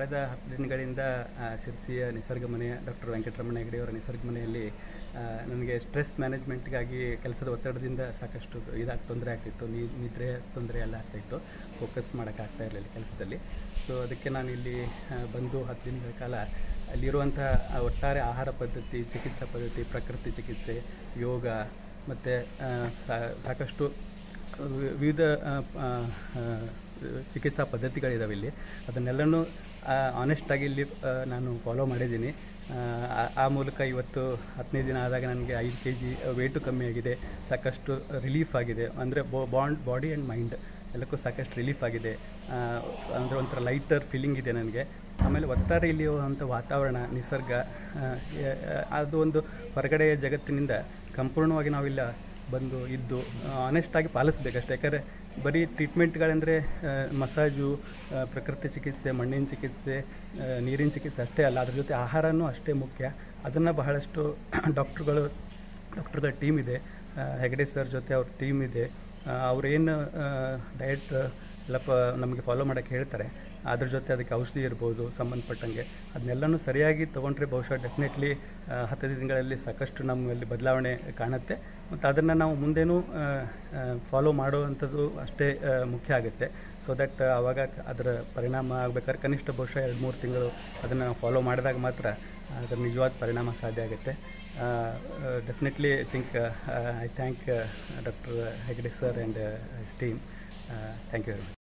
ಕಳೆದ ಹತ್ತು ದಿನಗಳಿಂದ ಆ, ಶಿರ್ಸಿಯ ನಿಸರ್ಗ ಮನೆಯ ಡಾಕ್ಟರ್ ವೆಂಕಟರಮಣ ಹೆಗಡೆಯವರ ನಿಸರ್ಗ ಮನೆಯಲ್ಲಿ ಆ, ನನಗೆ ಸ್ಟ್ರೆಸ್ ಮ್ಯಾನೇಜ್ಮೆಂಟ್ಗಾಗಿ ಕೆಲಸದ ಒತ್ತಡದಿಂದ ಸಾಕಷ್ಟು ಇದಾಗಿ ತೊಂದರೆ ಆಗ್ತಿತ್ತು ನೀ ನಿದ್ರೆ ತೊಂದರೆ ಎಲ್ಲ ಆಗ್ತಾಯಿತ್ತು ಫೋಕಸ್ ಮಾಡೋಕ್ಕಾಗ್ತಾ ಇರಲಿಲ್ಲ ಕೆಲಸದಲ್ಲಿ ಸೊ ಅದಕ್ಕೆ ನಾನು ಇಲ್ಲಿ ಆ, ಬಂದು ಹತ್ತು ದಿನಗಳ ಕಾಲ ಅಲ್ಲಿರುವಂಥ ಆ ಒಟ್ಟಾರೆ ಆಹಾರ ಪದ್ಧತಿ ಚಿಕಿತ್ಸಾ ಪದ್ಧತಿ ಪ್ರಕೃತಿ ಚಿಕಿತ್ಸೆ ಯೋಗ ಮತ್ತು ಸಾಕಷ್ಟು ವಿ- ವಿವಿಧ ಆ, ಆ, ಆ, ಚಿಕಿತ್ಸಾ ಪದ್ಧತಿಗಳಿದಾವೆ ಇಲ್ಲಿ ಅದನ್ನೆಲ್ಲನೂ ಆನೆಸ್ಟಾಗಿ ಇಲ್ಲಿ ಆ, ನಾನು ಫಾಲೋ ಮಾಡಿದ್ದೀನಿ ಆ, ಆ- ಆ ಮೂಲಕ ಇವತ್ತು ಹತ್ತನೇ ದಿನ ಆದಾಗ ನನಗೆ ಐದು ಕೆ ಜಿ ವೇಟು ಕಮ್ಮಿ ಆಗಿದೆ ಸಾಕಷ್ಟು ರಿಲೀಫ್ ಆಗಿದೆ ಅಂದರೆ ಬಾಂಡ್ ಬಾಡಿ ಆ್ಯಂಡ್ ಮೈಂಡ್ ಎಲ್ಲಕ್ಕೂ ಸಾಕಷ್ಟು ರಿಲೀಫ್ ಆಗಿದೆ ಅಂದರೆ ಒಂಥರ ಲೈಟರ್ ಫೀಲಿಂಗ್ ಇದೆ ನನಗೆ ಆಮೇಲೆ ಒಟ್ಟಾರೆ ಇಲ್ಲಿರುವಂಥ ವಾತಾವರಣ ನಿಸರ್ಗ ಆ, ಯ- ಅದು ಒಂದು ಹೊರಗಡೆಯ ಜಗತ್ತಿನಿಂದ ಸಂಪೂರ್ಣವಾಗಿ ನಾವಿಲ್ಲ ಬಂದು ಇದ್ದು ಆನೆಸ್ಟಾಗಿ ಪಾಲಿಸ್ಬೇಕಷ್ಟೇ ಯಾಕಂದರೆ ಬರೀ ಟ್ರೀಟ್ಮೆಂಟ್ಗಳಂದರೆ ಮಸಾಜು ಆ, ಪ್ರಕೃತಿ ಚಿಕಿತ್ಸೆ ಮಣ್ಣಿನ ಚಿಕಿತ್ಸೆ ಆ, ನೀರಿನ ಚಿಕಿತ್ಸೆ ಅಷ್ಟೇ ಅಲ್ಲ ಅದ್ರ ಜೊತೆ ಆಹಾರನೂ ಅಷ್ಟೇ ಮುಖ್ಯ ಅದನ್ನು ಬಹಳಷ್ಟು ಡಾಕ್ಟ್ರುಗಳು ಡಾಕ್ಟ್ರುಗಳ ಟೀಮ್ ಇದೆ ಆ, ಹೆಗಡೆ ಸರ್ ಜೊತೆ ಅವ್ರ ಟೀಮ್ ಇದೆ ಅವ್ರೇನು ಡಯಟ್ ಎಲ್ಲ ಪ ನಮಗೆ ಫಾಲೋ ಮಾಡೋಕ್ಕೆ ಹೇಳ್ತಾರೆ ಅದ್ರ ಜೊತೆ ಅದಕ್ಕೆ ಔಷಧಿ ಇರ್ಬೋದು ಸಂಬಂಧಪಟ್ಟಂಗೆ ಅದನ್ನೆಲ್ಲನೂ ಸರಿಯಾಗಿ ತೊಗೊಂಡ್ರೆ ಬಹುಶಃ ಡೆಫಿನೆಟ್ಲಿ ಹತ್ತು ದಿನಗಳಲ್ಲಿ ಸಾಕಷ್ಟು ನಮ್ಮಲ್ಲಿ ಬದಲಾವಣೆ ಕಾಣುತ್ತೆ ಮತ್ತು ಅದನ್ನು ನಾವು ಮುಂದೇನೂ ಫಾಲೋ ಮಾಡುವಂಥದ್ದು ಅಷ್ಟೇ ಆ, ಮುಖ್ಯ ಆಗುತ್ತೆ ಸೊ ದಟ್ ಆವಾಗ ಅದರ ಪರಿಣಾಮ ಆಗಬೇಕಾದ್ರೆ ಕನಿಷ್ಠ ಬಹುಶಃ ಎರಡು ಮೂರು ತಿಂಗಳು ಅದನ್ನು ಫಾಲೋ ಮಾಡಿದಾಗ ಮಾತ್ರ ಅದರ ನಿಜವಾದ ಪರಿಣಾಮ ಸಾಧ್ಯ ಆಗುತ್ತೆ definitely I think I thank doctor Hegde sir and team thank you very much